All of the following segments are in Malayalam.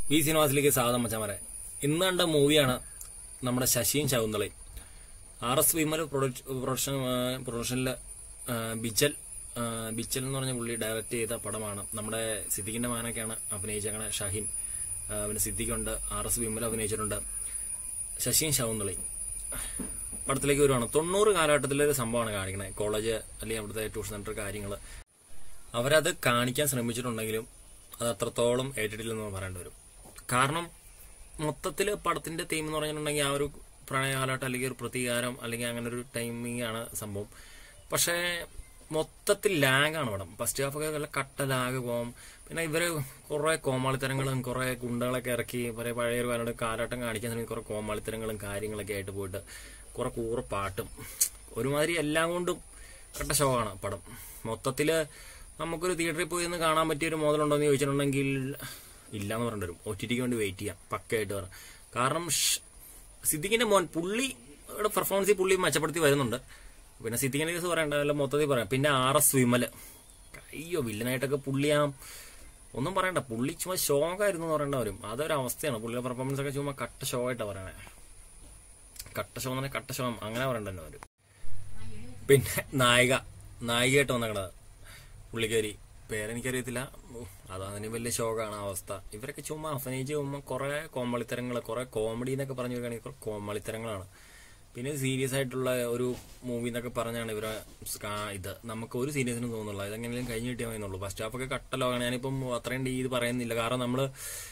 വി സിനിമാസിലേക്ക് സ്വാഗതം മച്ചമാരെ ഇന്ന് കണ്ട മൂവിയാണ് നമ്മുടെ ശശിയും ശകുന്തളയും ആർ എസ് വിമൽ പ്രൊഡക്ഷൻ പ്രൊഡക്ഷനിൽ ബിച്ചൽ ആ, ബിച്ചൽ എന്ന് പറഞ്ഞ പുള്ളി ഡയറക്റ്റ് ചെയ്ത പടമാണ് നമ്മുടെ സിദ്ദിഖിന്റെ മാനൊക്കെയാണ് അഭിനയിച്ചേക്കണ ഷാഹിൻ ആ, പിന്നെ സിദ്ദിഖുണ്ട് ആർ എസ് വിമൽ അഭിനയിച്ചിട്ടുണ്ട് ശശിയും ശകുന്തളയും പടത്തിലേക്ക് വരുവാണ് തൊണ്ണൂറ് കാലഘട്ടത്തിലെ ഒരു സംഭവമാണ് കാണിക്കണത് കോളേജ് അല്ലെങ്കിൽ അവിടുത്തെ ട്യൂഷൻ സെന്റർ കാര്യങ്ങൾ അവരത് കാണിക്കാൻ ശ്രമിച്ചിട്ടുണ്ടെങ്കിലും അത് അത്രത്തോളം ഏറ്റിട്ടില്ലെന്ന് പറയേണ്ടി വരും കാരണം മൊത്തത്തിൽ പടത്തിന്റെ തീം എന്ന് പറഞ്ഞിട്ടുണ്ടെങ്കിൽ ആ ഒരു പ്രണയകാലഘട്ടം അല്ലെങ്കിൽ ഒരു പ്രതികാരം അല്ലെങ്കിൽ അങ്ങനെ ഒരു ടൈമിംഗ് ആണ് സംഭവം പക്ഷേ മൊത്തത്തിൽ ലാഗാണ് പടം ഫസ്റ്റ് ഹാഫ് ഒക്കെ നല്ല കട്ട ലാഗ് പോകും പിന്നെ ഇവര് കുറെ കോമാളിത്തരങ്ങളും കുറെ ഗുണ്ടകളൊക്കെ ഇറക്കി കുറെ പഴയ ഒരു കാലയുടെ കാലഘട്ടം കാണിക്കാൻ ശ്രമിക്കും കുറെ കോമാളിത്തരങ്ങളും കാര്യങ്ങളൊക്കെ ആയിട്ട് പോയിട്ട് കുറെ കൂറ പാട്ടും ഒരുമാതിരി എല്ലാം കൊണ്ടും കട്ട ഷോയാണ് പടം മൊത്തത്തില് നമുക്കൊരു തിയേറ്ററിൽ പോയി നിന്ന് കാണാൻ പറ്റിയ ഒരു മോഡലുണ്ടോ എന്ന് ചോദിച്ചിട്ടുണ്ടെങ്കിൽ ഇല്ല എന്ന് പറഞ്ഞിട്ട് വരും ഒ ടി ടിക്ക് വേണ്ടി വെയിറ്റ് ചെയ്യാം പക്കയായിട്ട് പറയാം കാരണം ഷ്- സിദ്ദിഖിന്റെ മോൻ പുള്ളി പെർഫോമൻസിൽ പുള്ളി മെച്ചപ്പെടുത്തി വരുന്നുണ്ട് പിന്നെ സിദ്ദിഖിന്റെ കേസ് പറയണ്ട അല്ല മൊത്തത്തിൽ പറയാം പിന്നെ ആർ എസ് വിമല് അയ്യോ വില്ലനായിട്ടൊക്കെ പുള്ളിയാ ഒന്നും പറയണ്ട പുള്ളി ചുമ്മാ ഷോക്കായിരുന്നു എന്ന് പറയേണ്ട വരും അതൊരു അവസ്ഥയാണ് പുള്ളിയുടെ പെർഫോമൻസ് ഒക്കെ ചുമ്മാ കട്ട ഷോ ആയിട്ടാണ് പറയണേ കട്ട ഷോ എന്ന് പറഞ്ഞാൽ കട്ട ഷോ അങ്ങനെ പറയണ്ട തന്നെ വരും പിന്നെ നായിക നായികയായിട്ട് വന്നേക്കണത് പുള്ളിക്കാരി പേരെനിക്കറിയത്തില്ല ഓ, അതതിന് വലിയ ഷോക്കാണ് അവസ്ഥ ഇവരൊക്കെ ചുമ്മാ അഭിനയിച്ച് ചുമ്മാ കുറെ കോമളിത്തരങ്ങൾ കുറെ കോമഡി എന്നൊക്കെ പറഞ്ഞു വരികയാണെങ്കിൽ കുറെ കോമളിത്തരങ്ങളാണ് പിന്നെ സീരിയസ് ആയിട്ടുള്ള ഒരു മൂവി എന്നൊക്കെ പറഞ്ഞാണ് ഇവരെ സ്കാ- ഇത് നമുക്ക് ഒരു സീരിയസിനും തോന്നുന്നില്ല ഇതെങ്ങനെയും കഴിഞ്ഞ് കിട്ടിയാൽ മതിയെന്നുള്ളൂ ഫസ്റ്റ് ഹാഫൊക്കെ കട്ട ലോകാണ് ഞാനിപ്പം അത്രയും ഡീ ഇത് പറയുന്നില്ല കാരണം നമ്മള്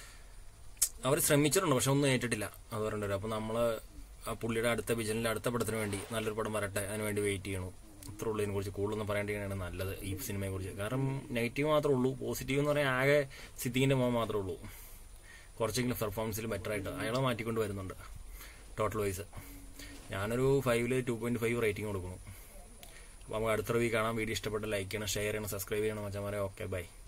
അവർ ശ്രമിച്ചിട്ടുണ്ട് പക്ഷെ ഒന്നും ഏറ്റിട്ടില്ല അത് പറഞ്ഞിട്ട് അപ്പൊ നമ്മള് ആ പുള്ളിയുടെ അടുത്ത വിജനിലെ അടുത്ത പടത്തിന് വേണ്ടി നല്ലൊരു പടം വരട്ടെ അതിന് വേണ്ടി വെയിറ്റ് ചെയ്യണു അത്ര ഉള്ളൂ ഇതിനെ കുറിച്ച് കൂടുതലൊന്നും പറയേണ്ടതാണ് നല്ലത് ഈ സിനിമയെ കുറിച്ച് കാരണം നെഗറ്റീവ് മാത്രമേ ഉള്ളൂ പോസിറ്റീവ് എന്ന് പറയാൻ ആകെ സിദ്ദിഖിന്റെ മോൻ മാത്രമേ ഉള്ളൂ കുറച്ചെങ്കിലും പെർഫോമൻസിൽ ബെറ്റർ ആയിട്ട് അയാളെ മാറ്റിക്കൊണ്ട് വരുന്നുണ്ട് ടോട്ടൽ വൈസ് ഞാനൊരു ഫൈവില് ടു പോയിന്റ് ഫൈവ് റേറ്റിംഗ് കൊടുക്കുന്നു അപ്പോൾ നമുക്ക് അടുത്ത വീക്ക് കാണാം വീഡിയോ ഇഷ്ടപ്പെട്ട ലൈക്ക് ചെയ്യണം ഷെയർ ചെയ്യണം സബ്സ്ക്രൈബ് ചെയ്യണം മച്ചന്മാരെ ഓക്കെ ബൈ